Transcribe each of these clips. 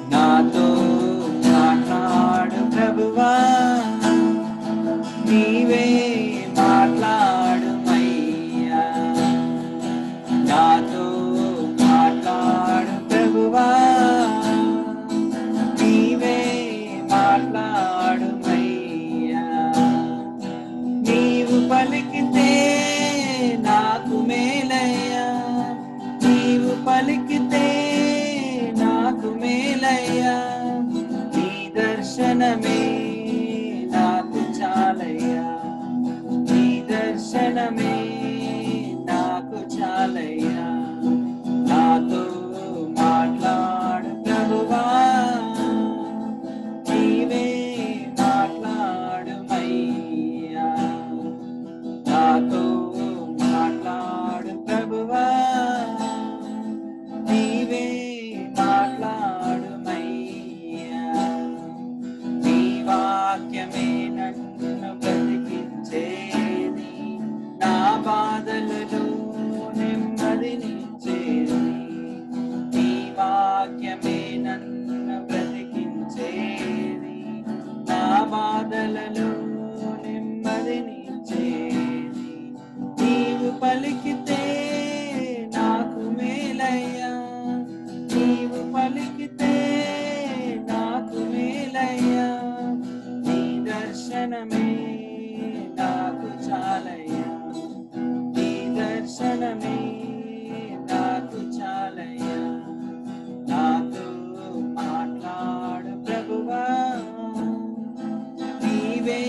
నాతో మాట్లాడు ప్రభువా నీవే మాట్లాడుమయ్యా నాతో మాట్లాడు ప్రభువా నీవే మాట్లాడుమయ్యా నీవు పలికితే నాకు మేలయ్యా నీవు పలికితే నాకు మేలయ్యా నీ దర్శనమే నాకు చాలయ్యా నీ దర్శనమే నాకు చాలయ్యా నాతో మాట్లాడు ప్రభువా నీవే మాట్లాడుమయ్యా నాతో మాట్లాడు ప్రభువా నీవే మాట్లాడుమయ్యా నీ వాక్యమే నన్ను బ్రతికించేది నా బాధలలో నెమ్మదినిచ్చేది నీ వాక్యమే నన్ను బ్రతికించేది నా బాధలలో నెమ్మదినిచ్చేది నీవు పలికితే నాకు మేలయ్యా నీవు పలికితే నాకు మేలయ్యా నీ దర్శనమే నాకు చాలయ్యా నీ దర్శనమే నాకు చాలయ్యా నాతో మాట్లాడు ప్రభువా నీవే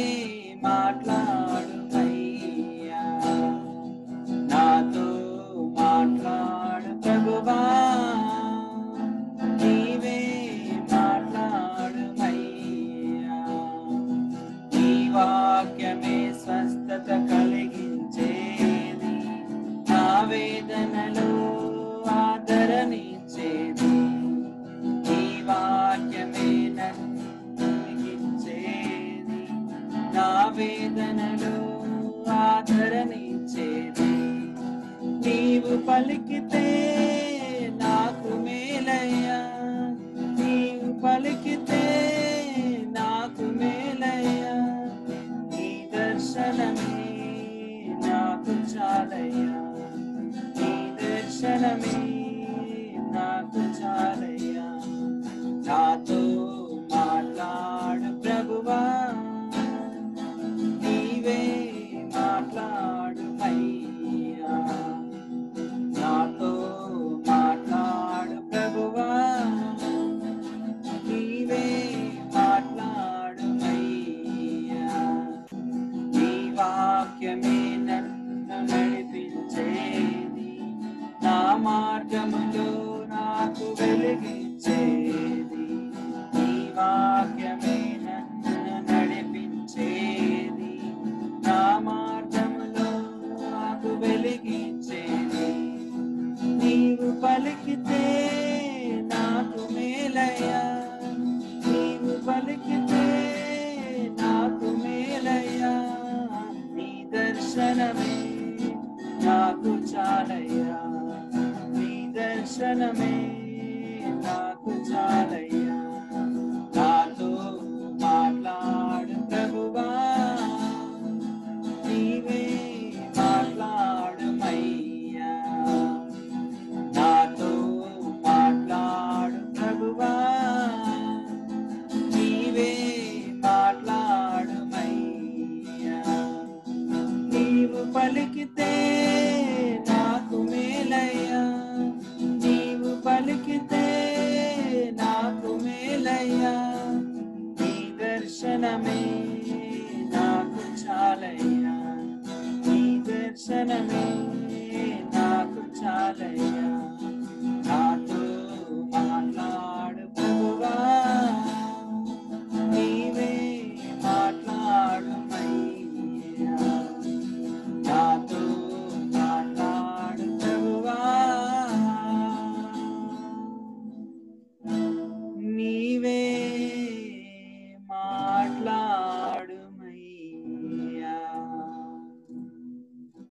మాట్లాడుమయ్యా నాతో మాట్లాడు ప్రభువా నీవే మాట్లాడుమయ్యా నీ వాక్యమే స్వస్థత కలిగించేది నా వేదనలో ఆదరణించేది నీ వాక్యమే నన్ను కలిగించేది నా వేదనలో ఆదరణించేది నీవు పలికితే నాకు మేలయ్యా నీవు పలికితే నాకు మేలయ్యా నీ దర్శనమే నాకు చాలయ్యా నీ దర్శనమే నాకు చాలయ్యా నాతో మాట్లాడు ప్రభువా నీవే మాట్లాడు అయ్యా నాతో మాట్లాడు ప్రభువా నీవే మాట్లాడు అయ్యా నీ వాక్యమే నన్ను నడిపించేది నా మార్గములో నాకు వెలిగించేది నీ వాక్యమే నన్ను నడిపించేది నా మార్గములో నాకు వెలిగించేది నీవు పలికితే నాకు మేలయ్యా నీవు పలికితే నాకు మేలయ్యా నీ దర్శనమే నాకు చాలయ్యా నీ దర్శనమే నాకు చాలయ్యా నాతో మాట్లాడు ప్రభువా నీవే మాట్లాడుమయ్యా నాతో మాట్లాడు ప్రభువా నీవే మాట్లాడుమయ్యా నీవు పలికితే నాకు మేలయ్యా నీవు పలికితే నాకు మేలయ్యా నీ దర్శనమే నాకు చాలయ్యా నీ దర్శనమే నాకు చాలయ్యా